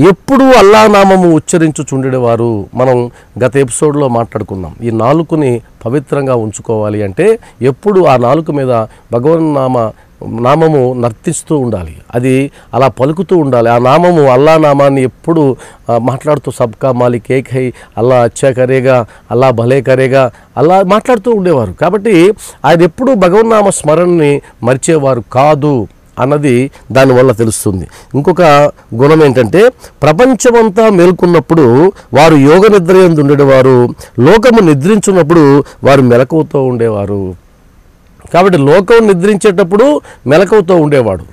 ఎప్పుడు అల్లా నామము ఉచ్చరించుచుండేవారు మనం గత ఎపిసోడ్లో మాట్లాడుకున్నాం ఈ నాలుకని పవిత్రంగా ఉంచుకోవాలి అంటే ఎప్పుడు ఆ నాలుక మీద భగవన్నామ నామము నర్తిస్తూ ఉండాలి అది అలా పలుకుతూ ఉండాలి ఆ నామము అల్లా నామాన్ని ఎప్పుడు ఆ, మాట్లాడుతూ సబ్కా మాలిక్ ఏక్ హై అల్లా అచ్చా కరేగా అల్లా భలే కరేగా అలా మాట్లాడుతూ ఉండేవారు కాబట్టి ఆయన ఎప్పుడు భగవన్నామ స్మరణని మరిచేవారు కాదు అన్నది దానివల్ల తెలుస్తుంది ఇంకొక గుణం ఏంటంటే ప్రపంచమంతా మేల్కొన్నప్పుడు వారు యోగ నిద్ర యందు ఉండేవారు లోకము నిద్రించున్నప్పుడు వారు మెలకువతో ఉండేవారు కాబట్టి లోకం నిద్రించేటప్పుడు మెలకువతో ఉండేవాడు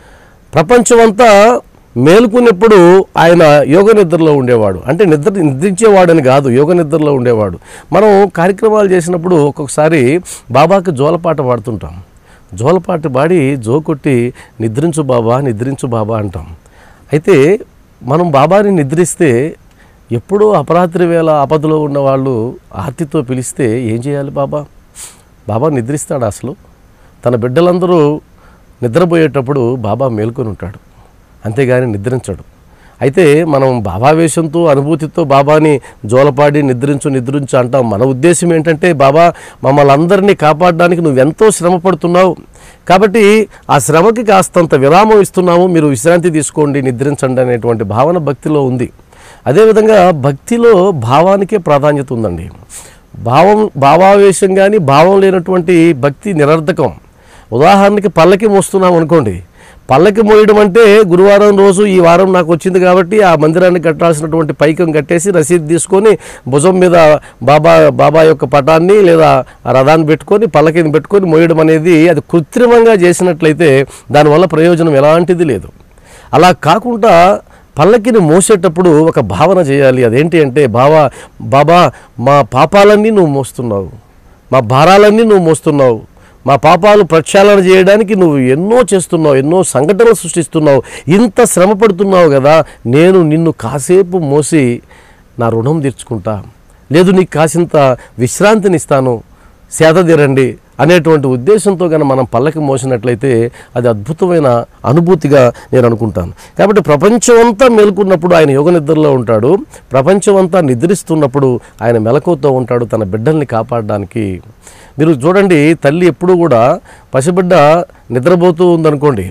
ప్రపంచమంతా మేలుకున్నప్పుడు ఆయన యోగ నిద్రలో ఉండేవాడు అంటే నిద్ర నిద్రించేవాడని కాదు యోగ నిద్రలో ఉండేవాడు మనం కార్యక్రమాలు చేసినప్పుడు ఒక్కొక్కసారి బాబాకి జోలపాట పాడుతుంటాం జోలపాట పాడి జో కొట్టి నిద్రించు బాబా నిద్రించు బాబా అంటాం అయితే మనం బాబాని నిద్రిస్తే ఎప్పుడో అపరాత్రి వేళ ఆపదలో ఉన్న వాళ్ళు ఆర్తితో పిలిస్తే ఏం చేయాలి బాబా బాబా నిద్రిస్తాడు అసలు తన బిడ్డలందరూ నిద్రపోయేటప్పుడు బాబా మేల్కొని ఉంటాడు అంతేగాని నిద్రించడు అయితే మనం భావావేశంతో అనుభూతితో బాబాని జోలపాడి నిద్రించు నిద్రించు అంటాం మన ఉద్దేశం ఏంటంటే బాబా మమ్మల్ని అందరినీ కాపాడడానికి నువ్వు ఎంతో శ్రమ పడుతున్నావు కాబట్టి ఆ శ్రమకి కాస్తంత విరామం ఇస్తున్నాము మీరు విశ్రాంతి తీసుకోండి నిద్రించండి అనేటువంటి భావన భక్తిలో ఉంది అదేవిధంగా భక్తిలో భావానికే ప్రాధాన్యత ఉందండి భావం భావావేశం కానీ భావం లేనటువంటి భక్తి నిరర్ధకం ఉదాహరణకి పల్లకి మోస్తున్నాం అనుకోండి పల్లకి మోయడం అంటే గురువారం రోజు ఈ వారం నాకు వచ్చింది కాబట్టి ఆ మందిరాన్ని కట్టాల్సినటువంటి పైకం కట్టేసి రసీదు తీసుకొని భుజం మీద బాబా బాబా యొక్క పటాన్ని లేదా ఆ రథాన్ని పెట్టుకొని పల్లకిని పెట్టుకొని మోయడం అనేది అది కృత్రిమంగా చేసినట్లయితే దానివల్ల ప్రయోజనం ఎలాంటిది లేదు అలా కాకుండా పల్లకిని మోసేటప్పుడు ఒక భావన చేయాలి అదేంటి అంటే బావా బాబా మా పాపాలన్నీ నువ్వు మోస్తున్నావు మా భారాలన్నీ నువ్వు మోస్తున్నావు మా పాపాలు ప్రక్షాళన చేయడానికి నువ్వు ఎన్నో చేస్తున్నావు ఎన్నో సంఘటనలు సృష్టిస్తున్నావు ఇంత శ్రమ పడుతున్నావు కదా నేను నిన్ను కాసేపు మోసి నా రుణం తీర్చుకుంటా లేదు నీకు కాసింత విశ్రాంతినిస్తాను సేద తీరండి అనేటువంటి ఉద్దేశంతో కనుక మనం పల్లకి మోసినట్లయితే అది అద్భుతమైన అనుభూతిగా నేను అనుకుంటాను కాబట్టి ప్రపంచమంతా మేల్కొన్నప్పుడు ఆయన యోగ నిద్రలో ఉంటాడు ప్రపంచమంతా నిద్రిస్తున్నప్పుడు ఆయన మెలకువతో ఉంటాడు తన బిడ్డల్ని కాపాడడానికి మీరు చూడండి తల్లి ఎప్పుడూ కూడా పసిబిడ్డ నిద్రపోతూ ఉందనుకోండి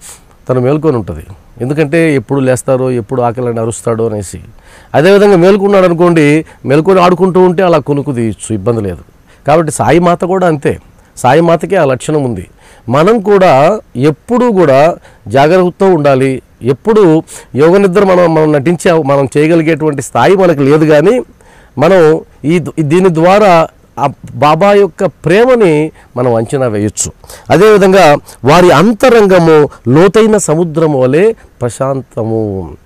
తను మేల్కొని ఉంటుంది ఎందుకంటే ఎప్పుడు లేస్తారో ఎప్పుడు ఆకలిని అరుస్తాడో అనేసి అదేవిధంగా మేల్కొన్నాడు అనుకోండి మేల్కొని ఆడుకుంటూ ఉంటే అలా కొనుక్కు తీయచ్చు ఇబ్బంది లేదు కాబట్టి సాయి మాత కూడా అంతే సాయి మాతకి ఆ లక్షణం ఉంది మనం కూడా ఎప్పుడూ కూడా జాగ్రత్తతో ఉండాలి ఎప్పుడు యోగ నిద్ర మనం మనం నటించే మనం చేయగలిగేటువంటి స్థాయి మనకు లేదు కానీ మనం ఈ దీని ద్వారా ఆ బాబా యొక్క ప్రేమని మనం అంచనా వేయొచ్చు అదేవిధంగా వారి అంతరంగము లోతైన సముద్రం వలె ప్రశాంతము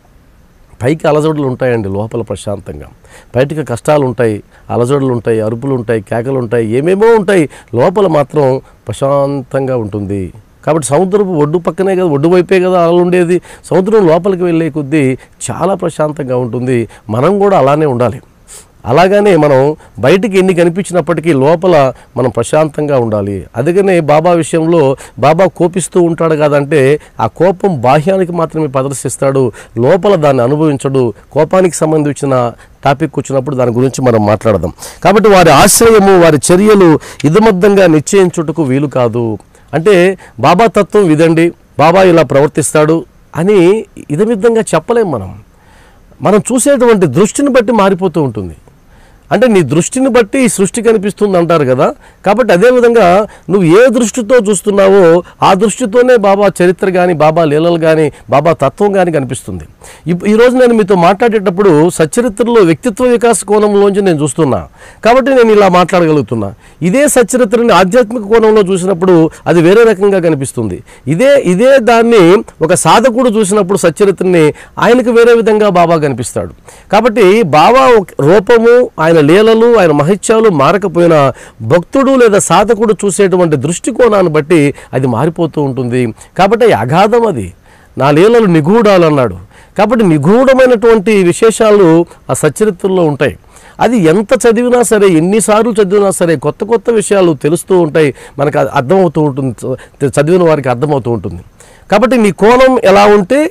పైకి అలజడులు ఉంటాయండి లోపల ప్రశాంతంగా బయటికి కష్టాలు ఉంటాయి అలజడులు ఉంటాయి అరుపులు ఉంటాయి కేకలు ఉంటాయి ఏమేమో ఉంటాయి లోపల మాత్రం ప్రశాంతంగా ఉంటుంది కాబట్టి సముద్రపు ఒడ్డు పక్కనే కదా ఒడ్డు వైపే కదా అలా ఉండేది సముద్రం లోపలికి వెళ్ళే కొద్దీ చాలా ప్రశాంతంగా ఉంటుంది మనం కూడా అలానే ఉండాలి అలాగనే మనం బయటికి ఎన్ని కనిపించినప్పటికీ లోపల మనం ప్రశాంతంగా ఉండాలి అందుకనే బాబా విషయంలో బాబా కోపిస్తూ ఉంటాడు కాదంటే ఆ కోపం బాహ్యానికి మాత్రమే ప్రదర్శిస్తాడు లోపల దాన్ని అనుభవించడు కోపానికి సంబంధించిన టాపిక్ వచ్చినప్పుడు దాని గురించి మనం మాట్లాడదాం కాబట్టి వారి ఆశ్రయము వారి చర్యలు ఇదమద్దంగా నిశ్చయించుటకు వీలు కాదు అంటే బాబా తత్వం ఇదండి బాబా ఇలా ప్రవర్తిస్తాడు అని ఇదమిద్దంగా చెప్పలేం మనం మనం చూసేటువంటి దృష్టిని బట్టి మారిపోతూ ఉంటుంది అంటే నీ దృష్టిని బట్టి ఈ సృష్టి కనిపిస్తుంది అంటారు కదా కాబట్టి అదేవిధంగా నువ్వు ఏ దృష్టితో చూస్తున్నావో ఆ దృష్టితోనే బాబా చరిత్ర కానీ బాబా లీలలు కానీ బాబా తత్వం కానీ కనిపిస్తుంది ఇప్- ఈరోజు నేను మీతో మాట్లాడేటప్పుడు సచ్చరిత్రలో వ్యక్తిత్వ వికాస కోణంలోంచి నేను చూస్తున్నా కాబట్టి నేను ఇలా మాట్లాడగలుగుతున్నా ఇదే సచ్చరిత్రని ఆధ్యాత్మిక కోణంలో చూసినప్పుడు అది వేరే రకంగా కనిపిస్తుంది ఇదే ఇదే దాన్ని ఒక సాధకుడు చూసినప్పుడు సచ్చరిత్రని ఆయనకు వేరే విధంగా బాబా కనిపిస్తాడు కాబట్టి బాబా ఒక రూపము ఆయన లీలలు ఆయన మహిత్యాలు మారకపోయినా భక్తుడు లేదా సాధకుడు చూసేటువంటి దృష్టికోణాన్ని బట్టి అది మారిపోతూ ఉంటుంది కాబట్టి అది అగాధం అది నా లీలలు నిగూఢాలు అన్నాడు కాబట్టి నిగూఢమైనటువంటి విశేషాలు ఆ సచరిత్రలో ఉంటాయి అది ఎంత చదివినా సరే ఎన్నిసార్లు చదివినా సరే కొత్త కొత్త విషయాలు తెలుస్తూ ఉంటాయి మనకు అది అర్థమవుతూ ఉంటుంది చ- చదివిన వారికి అర్థమవుతూ ఉంటుంది కాబట్టి నీ కోణం ఎలా ఉంటే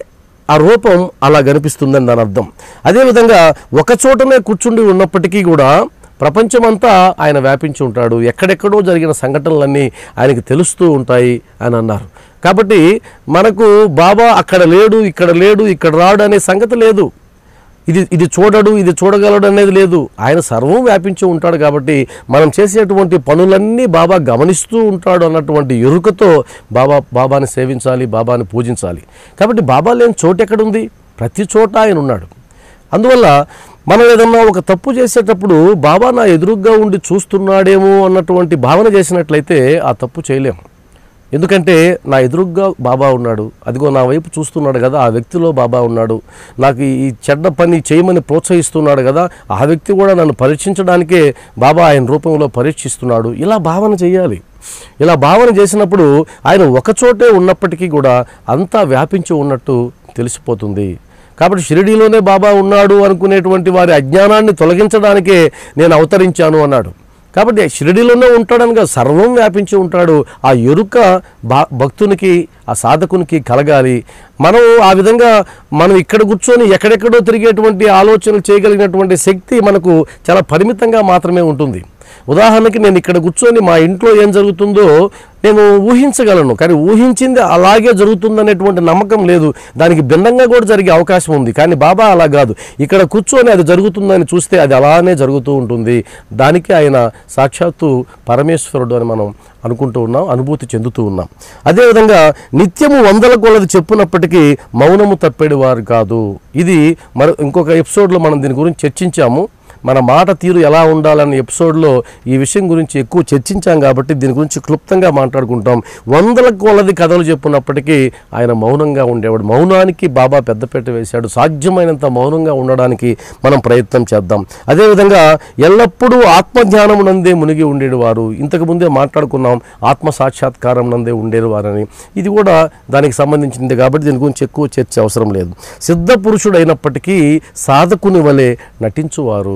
ఆ రూపం అలా కనిపిస్తుందని దాని అర్థం అదేవిధంగా ఒక చోటనే కూర్చుండి ఉన్నప్పటికీ కూడా ప్రపంచమంతా ఆయన వ్యాపించి ఉంటాడు ఎక్కడెక్కడో జరిగిన సంఘటనలన్నీ ఆయనకి తెలుస్తూ ఉంటాయి అని అన్నారు కాబట్టి మనకు బాబా అక్కడ లేడు ఇక్కడ లేడు ఇక్కడ రాడు అనే సంగతి లేదు ఇది ఇది చూడడు ఇది చూడగలడు అనేది లేదు ఆయన సర్వం వ్యాపించి ఉంటాడు కాబట్టి మనం చేసేటువంటి పనులన్నీ బాబా గమనిస్తూ ఉంటాడు అన్నటువంటి ఎరుకతో బాబా బాబాని సేవించాలి బాబాని పూజించాలి కాబట్టి బాబా లేని చోటు ఎక్కడుంది ప్రతి చోట ఆయన ఉన్నాడు అందువల్ల మనం ఏదన్నా ఒక తప్పు చేసేటప్పుడు బాబా నా ఎదురుగ్గా ఉండి చూస్తున్నాడేమో అన్నటువంటి భావన చేసినట్లయితే ఆ తప్పు చేయలేము ఎందుకంటే నా ఎదురుగ్గా బాబా ఉన్నాడు అదిగో నా వైపు చూస్తున్నాడు కదా ఆ వ్యక్తిలో బాబా ఉన్నాడు నాకు ఈ చెడ్డ పని చేయమని ప్రోత్సహిస్తున్నాడు కదా ఆ వ్యక్తి కూడా నన్ను పరీక్షించడానికే బాబా ఆయన రూపంలో పరీక్షిస్తున్నాడు ఇలా భావన చేయాలి ఇలా భావన చేసినప్పుడు ఆయన ఒకచోటే ఉన్నప్పటికీ కూడా అంతా వ్యాపించి ఉన్నట్టు తెలిసిపోతుంది కాబట్టి షిరిడీలోనే బాబా ఉన్నాడు అనుకునేటువంటి వారి అజ్ఞానాన్ని తొలగించడానికే నేను అవతరించాను అన్నాడు కాబట్టి షిరిడీలోనే ఉంటాడనగా సర్వం వ్యాపించి ఉంటాడు ఆ ఎరుక బా భక్తునికి ఆ సాధకునికి కలగాలి మనం ఆ విధంగా మనం ఇక్కడ కూర్చొని ఎక్కడెక్కడో తిరిగేటువంటి ఆలోచనలు చేయగలిగినటువంటి శక్తి మనకు చాలా పరిమితంగా మాత్రమే ఉంటుంది ఉదాహరణకి నేను ఇక్కడ కూర్చొని మా ఇంట్లో ఏం జరుగుతుందో నేను ఊహించగలను కానీ ఊహించింది అలాగే జరుగుతుందనేటువంటి నమ్మకం లేదు దానికి భిన్నంగా కూడా జరిగే అవకాశం ఉంది కానీ బాబా అలా కాదు ఇక్కడ కూర్చొని అది జరుగుతుందని చూస్తే అది అలానే జరుగుతూ ఉంటుంది దానికి ఆయన సాక్షాత్తు పరమేశ్వరుడు అని మనం అనుకుంటూ ఉన్నాం అనుభూతి చెందుతూ ఉన్నాం అదేవిధంగా నిత్యము వందల కొలది చెప్పున్నప్పటికీ మౌనము తప్పేడు వారు కాదు ఇది మరి ఇంకొక ఎపిసోడ్లో మనం దీని గురించి చర్చించాము మన మాట తీరు ఎలా ఉండాలన్న ఎపిసోడ్లో ఈ విషయం గురించి ఎక్కువ చర్చించాం కాబట్టి దీని గురించి క్లుప్తంగా మాట్లాడుకుంటాం వందల కొలది కథలు చెప్పున్నప్పటికీ ఆయన మౌనంగా ఉండేవాడు మౌనానికి బాబా పెద్దపీట వేశాడు సాధ్యమైనంత మౌనంగా ఉండడానికి మనం ప్రయత్నం చేద్దాం అదేవిధంగా ఎల్లప్పుడూ ఆత్మజ్ఞానం నందే మునిగి ఉండేవారు ఇంతకు ముందే మాట్లాడుకున్నాం ఆత్మ సాక్షాత్కారం నందే ఉండేవారని ఇది కూడా దానికి సంబంధించింది కాబట్టి దీని గురించి ఎక్కువ చర్చ అవసరం లేదు సిద్ధ పురుషుడైనప్పటికీ సాధకుని వలె నటించువారు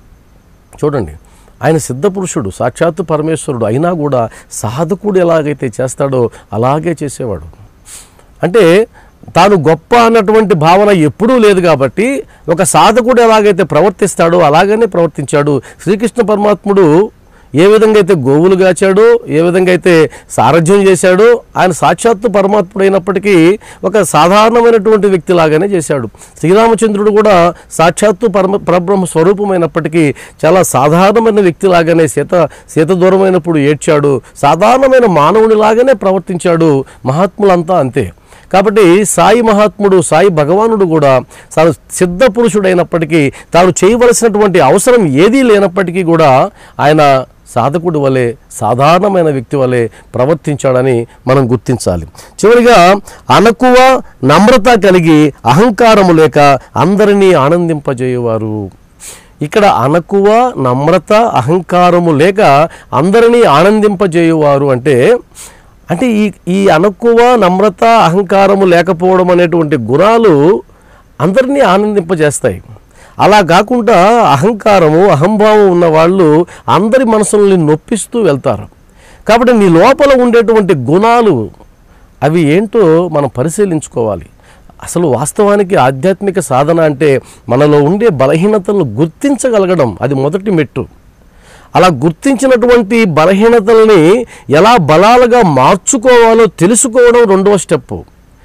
చూడండి ఆయన సిద్ధపురుషుడు సాక్షాత్తు పరమేశ్వరుడు అయినా కూడా సాధకుడు ఎలాగైతే చేస్తాడో అలాగే చేసేవాడు అంటే తాను గొప్ప అన్నటువంటి భావన ఎప్పుడూ లేదు కాబట్టి ఒక సాధకుడు ఎలాగైతే ప్రవర్తిస్తాడో అలాగనే ప్రవర్తించాడు శ్రీకృష్ణ పరమాత్ముడు ఏ విధంగా అయితే గోవులు గాచాడో ఏ విధంగా అయితే సారథ్యం చేశాడో ఆయన సాక్షాత్తు పరమాత్ముడు అయినప్పటికీ ఒక సాధారణమైనటువంటి వ్యక్తిలాగానే చేశాడు శ్రీరామచంద్రుడు కూడా సాక్షాత్తు పరమ పరబ్రహ్మ స్వరూపమైనప్పటికీ చాలా సాధారణమైన వ్యక్తిలాగానే సీత సీత దూరమైనప్పుడు ఏడ్చాడు సాధారణమైన మానవునిలాగానే ప్రవర్తించాడు మహాత్ములంతా అంతే కాబట్టి సాయి మహాత్ముడు సాయి భగవానుడు కూడా తాను సిద్ధ పురుషుడైనప్పటికీ తాను చేయవలసినటువంటి అవసరం ఏదీ లేనప్పటికీ కూడా ఆయన సాధకుడి వలె సాధారణమైన వ్యక్తి వలె ప్రవర్తించాడని మనం గుర్తించాలి చివరిగా అనకువ నమ్రత కలిగి అహంకారము లేక అందరినీ ఆనందింపజేయువారు ఇక్కడ అనకువ నమ్రత అహంకారము లేక అందరినీ ఆనందింపజేయువారు అంటే అంటే ఈ ఈ అనక్కువ నమ్రత అహంకారము లేకపోవడం అనేటువంటి గుణాలు అందరినీ ఆనందింపజేస్తాయి అలా కాకుండా అహంకారము అహంభావం ఉన్న వాళ్ళు అందరి మనసుల్ని నొప్పిస్తూ వెళ్తారు కాబట్టి నీ లోపల ఉండేటువంటి గుణాలు అవి ఏంటో మనం పరిశీలించుకోవాలి అసలు వాస్తవానికి ఆధ్యాత్మిక సాధన అంటే మనలో ఉండే బలహీనతలను గుర్తించగలగడం అది మొదటి మెట్టు అలా గుర్తించినటువంటి బలహీనతల్ని ఎలా బలాలుగా మార్చుకోవాలో తెలుసుకోవడం రెండవ స్టెప్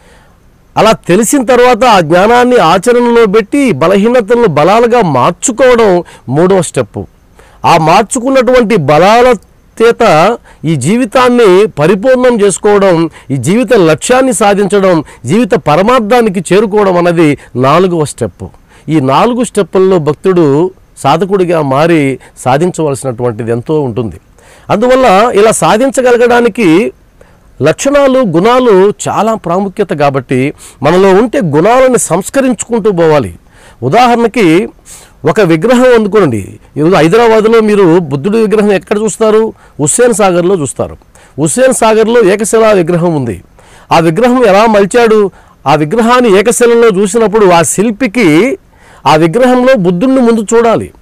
అలా తెలిసిన తర్వాత ఆ జ్ఞానాన్ని ఆచరణలో పెట్టి బలహీనతలను బలాలుగా మార్చుకోవడం మూడవ స్టెప్ ఆ మార్చుకున్నటువంటి బలాల చేత ఈ జీవితాన్ని పరిపూర్ణం చేసుకోవడం ఈ జీవిత లక్ష్యాన్ని సాధించడం జీవిత పరమార్థానికి చేరుకోవడం అన్నది నాలుగవ స్టెప్ ఈ నాలుగు స్టెప్పుల్లో భక్తుడు సాధకుడిగా మారి సాధించవలసినటువంటిది ఎంతో ఉంటుంది అందువల్ల ఇలా సాధించగలగడానికి లక్షణాలు గుణాలు చాలా ప్రాముఖ్యత కాబట్టి మనలో ఉంటే గుణాలను సంస్కరించుకుంటూ పోవాలి ఉదాహరణకి ఒక విగ్రహం అందుకోండి ఈరోజు హైదరాబాద్లో మీరు బుద్ధుడి విగ్రహం ఎక్కడ చూస్తారు హుస్సేన్ సాగర్లో చూస్తారు హుస్సేన్ సాగర్లో ఏకశిలా విగ్రహం ఉంది ఆ విగ్రహం ఎలా మలిచాడు ఆ విగ్రహాన్ని ఏకశిలలో చూసినప్పుడు ఆ శిల్పికి ఆ విగ్రహంలో బుద్ధుడిని ముందు చూడాలి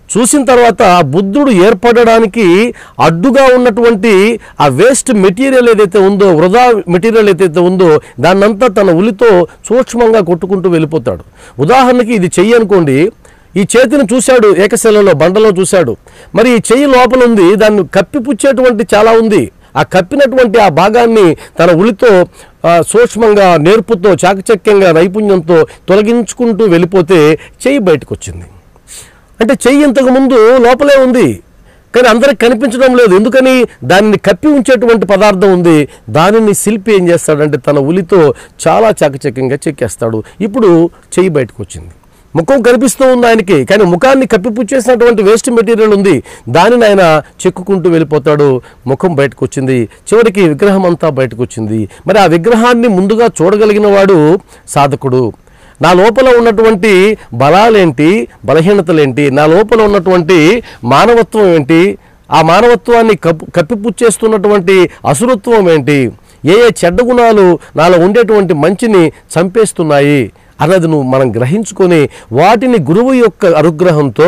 చూసిన తర్వాత బుద్ధుడు ఏర్పడడానికి అడ్డుగా ఉన్నటువంటి ఆ వేస్ట్ మెటీరియల్ ఏదైతే ఉందో వృధా మెటీరియల్ ఏదైతే ఉందో దాన్నంతా తన ఉలితో సూక్ష్మంగా కొట్టుకుంటూ వెళ్ళిపోతాడు ఉదాహరణకి ఇది చెయ్యి అనుకోండి ఈ చేతిని చూశాడు ఏకశిలలో బండలో చూశాడు మరి ఈ చెయ్యి లోపల ఉంది దాన్ని కప్పిపుచ్చేటువంటి చాలా ఉంది ఆ కప్పినటువంటి ఆ భాగాన్ని తన ఉలితో ఆ, సూక్ష్మంగా నేర్పుతో చాకచక్యంగా నైపుణ్యంతో తొలగించుకుంటూ వెళ్ళిపోతే చెయ్యి బయటకు వచ్చింది అంటే చెయ్యి ఇంతకు ముందు లోపలే ఉంది కానీ అందరికి కనిపించడం లేదు ఎందుకని దానిని కప్పి ఉంచేటువంటి పదార్థం ఉంది దానిని శిల్పి ఏం చేస్తాడంటే తన ఉలితో చాలా చాకచక్యంగా చెక్కేస్తాడు ఇప్పుడు చెయ్యి బయటకు వచ్చింది ముఖం కనిపిస్తూ ఉంది ఆయనకి కానీ ముఖాన్ని కప్పిపుచ్చేసినటువంటి వేస్ట్ మెటీరియల్ ఉంది దానిని ఆయన చెక్కుకుంటూ వెళ్ళిపోతాడు ముఖం బయటకు వచ్చింది చివరికి విగ్రహం అంతా బయటకు వచ్చింది మరి ఆ విగ్రహాన్ని ముందుగా చూడగలిగిన వాడు సాధకుడు నా లోపల ఉన్నటువంటి బలాలేంటి బలహీనతలేంటి నా లోపల ఉన్నటువంటి మానవత్వం ఏంటి ఆ మానవత్వాన్ని కప్పు కప్పిపుచ్చేస్తున్నటువంటి అసురత్వం ఏంటి ఏ ఏ చెడ్డ గుణాలు నాలో ఉండేటువంటి మంచిని చంపేస్తున్నాయి అన్నది నువ్వు మనం గ్రహించుకొని వాటిని గురువు యొక్క అనుగ్రహంతో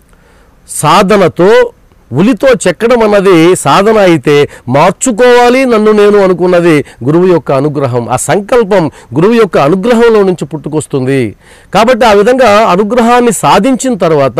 సాధనతో ఉలితో చెక్కడం అన్నది సాధన అయితే మార్చుకోవాలి నన్ను నేను అనుకున్నది గురువు యొక్క అనుగ్రహం ఆ సంకల్పం గురువు యొక్క అనుగ్రహంలో నుంచి పుట్టుకొస్తుంది కాబట్టి ఆ విధంగా అనుగ్రహాన్ని సాధించిన తర్వాత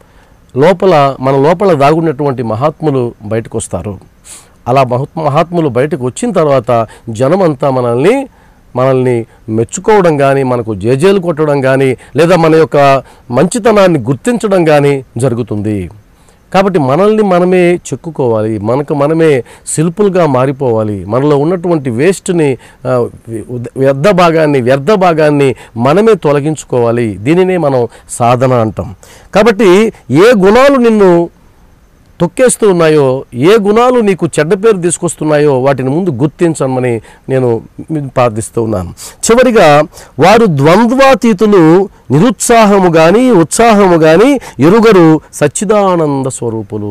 లోపల మన లోపల దాగున్నటువంటి మహాత్ములు బయటకు వస్తారు అలా మహత్ మహాత్ములు బయటకు వచ్చిన తర్వాత జనమంతా మనల్ని మనల్ని మెచ్చుకోవడం కానీ మనకు జేజేలు కొట్టడం కానీ లేదా మన యొక్క మంచితనాన్ని గుర్తించడం కానీ జరుగుతుంది కాబట్టి మనల్ని మనమే చెక్కుకోవాలి మనకు మనమే శిల్పులుగా మారిపోవాలి మనలో ఉన్నటువంటి వేస్ట్ని ఆ, ఉద- వ్యర్థ భాగాన్ని వ్యర్థ భాగాన్ని మనమే తొలగించుకోవాలి దీనినే మనం సాధన అంటాం కాబట్టి ఏ గుణాలు నిన్ను తొక్కేస్తూ ఉన్నాయో ఏ గుణాలు నీకు చెడ్డ పేరు తీసుకొస్తున్నాయో వాటిని ముందు గుర్తించమని నేను ప్రార్థిస్తూ ఉన్నాను చివరిగా వారు ద్వంద్వాతీతులు నిరుత్సాహము కానీ ఉత్సాహము కానీ ఎరుగరు సచ్చిదానంద స్వరూపులు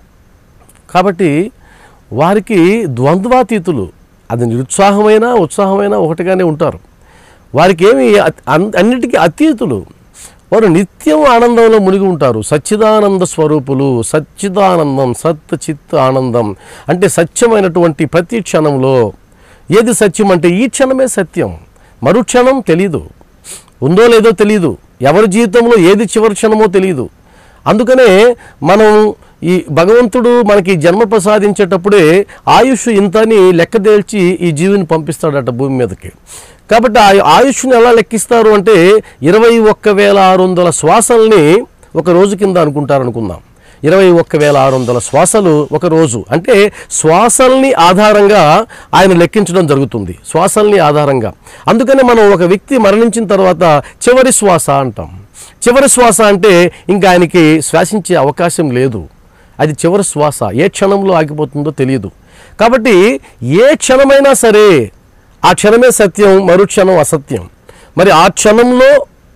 కాబట్టి వారికి ద్వంద్వాతీతులు అది నిరుత్సాహమైన ఉత్సాహమైన ఒకటిగానే ఉంటారు వారికి ఏమి అ- అన్- అన్నిటికీ అతీతులు వారు నిత్యం ఆనందంలో మునిగి ఉంటారు సచ్చిదానంద స్వరూపులు సచ్చిదానందం సత్ చిత్ ఆనందం అంటే సత్యమైనటువంటి ప్రతి క్షణంలో ఏది సత్యం అంటే ఈ క్షణమే సత్యం మరుక్షణం తెలీదు ఉందో లేదో తెలియదు ఎవరి జీవితంలో ఏది చివరి క్షణమో తెలియదు అందుకనే మనం ఈ భగవంతుడు మనకి జన్మ ప్రసాదించేటప్పుడే ఆయుష్ ఇంతని లెక్క తేల్చి ఈ జీవిని పంపిస్తాడట భూమి మీదకి కాబట్టి ఆ ఆయుష్ని ఎలా లెక్కిస్తారు అంటే ఇరవై ఒక్క వేల ఆరు వందల శ్వాసల్ని ఒక రోజు కింద అనుకుంటారు అనుకుందాం ఇరవై ఒక్క వేల ఆరు వందల శ్వాసలు ఒక రోజు అంటే శ్వాసల్ని ఆధారంగా ఆయన లెక్కించడం జరుగుతుంది శ్వాసల్ని ఆధారంగా అందుకనే మనం ఒక వ్యక్తి మరణించిన తర్వాత చివరి శ్వాస అంటాం చివరి శ్వాస అంటే ఇంకా ఆయనకి శ్వాసించే అవకాశం లేదు అది చివరి శ్వాస ఏ క్షణంలో ఆగిపోతుందో తెలియదు కాబట్టి ఏ క్షణమైనా సరే ఆ క్షణమే సత్యం మరు క్షణం అసత్యం మరి ఆ క్షణంలో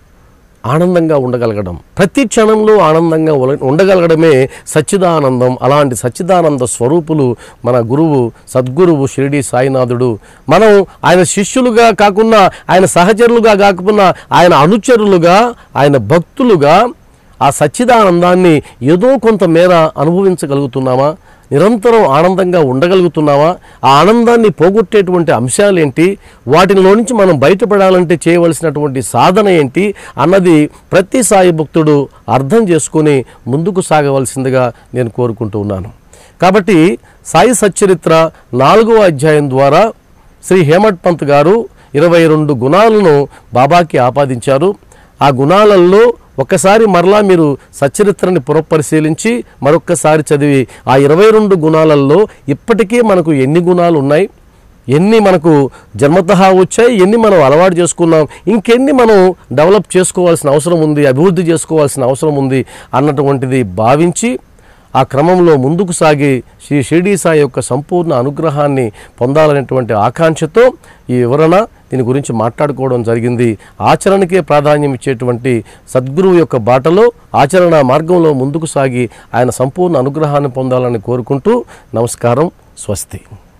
ఆనందంగా ఉండగలగడం ప్రతి క్షణంలో ఆనందంగా ఉల- ఉండగలగడమే సచ్చిదానందం అలాంటి సచ్చిదానంద స్వరూపులు మన గురువు సద్గురువు షిరిడి సాయినాథుడు మనం ఆయన శిష్యులుగా కాకుండా ఆయన సహచరులుగా కాకుండా ఆయన అనుచరులుగా ఆయన భక్తులుగా ఆ సచ్చిదానందాన్ని ఏదో కొంత మేర అనుభవించగలుగుతున్నామా నిరంతరం ఆనందంగా ఉండగలుగుతున్నావా ఆ ఆనందాన్ని పోగొట్టేటువంటి అంశాలు ఏంటి వాటిలో నుంచి మనం బయటపడాలంటే చేయవలసినటువంటి సాధన ఏంటి అన్నది ప్రతి సాయి భక్తుడు అర్థం చేసుకొని ముందుకు సాగవలసిందిగా నేను కోరుకుంటూ ఉన్నాను కాబట్టి సాయి సచ్చరిత్ర నాలుగవ అధ్యాయం ద్వారా శ్రీ హేమట్ పంత్ గారు ఇరవై రెండు గుణాలను బాబాకి ఆపాదించారు ఆ గుణాలలో ఒక్కసారి మరలా మీరు సచ్చరిత్రని పునఃపరిశీలించి మరొక్కసారి చదివి ఆ ఇరవై రెండు గుణాలలో ఇప్పటికీ మనకు ఎన్ని గుణాలు ఉన్నాయి ఎన్ని మనకు జన్మతహా వచ్చాయి ఎన్ని మనం అలవాటు చేసుకున్నాం ఇంకెన్ని మనం డెవలప్ చేసుకోవాల్సిన అవసరం ఉంది అభివృద్ధి చేసుకోవాల్సిన అవసరం ఉంది అన్నటువంటిది భావించి ఆ క్రమంలో ముందుకు సాగి శ్రీ షిరిడీ సాయి యొక్క సంపూర్ణ అనుగ్రహాన్ని పొందాలనేటువంటి ఆకాంక్షతో ఈ వివరణ దీని గురించి మాట్లాడుకోవడం జరిగింది ఆచరణకే ప్రాధాన్యం ఇచ్చేటువంటి సద్గురువు యొక్క బాటలో ఆచరణ మార్గంలో ముందుకు సాగి ఆయన సంపూర్ణ అనుగ్రహాన్ని పొందాలని కోరుకుంటూ నమస్కారం స్వస్తి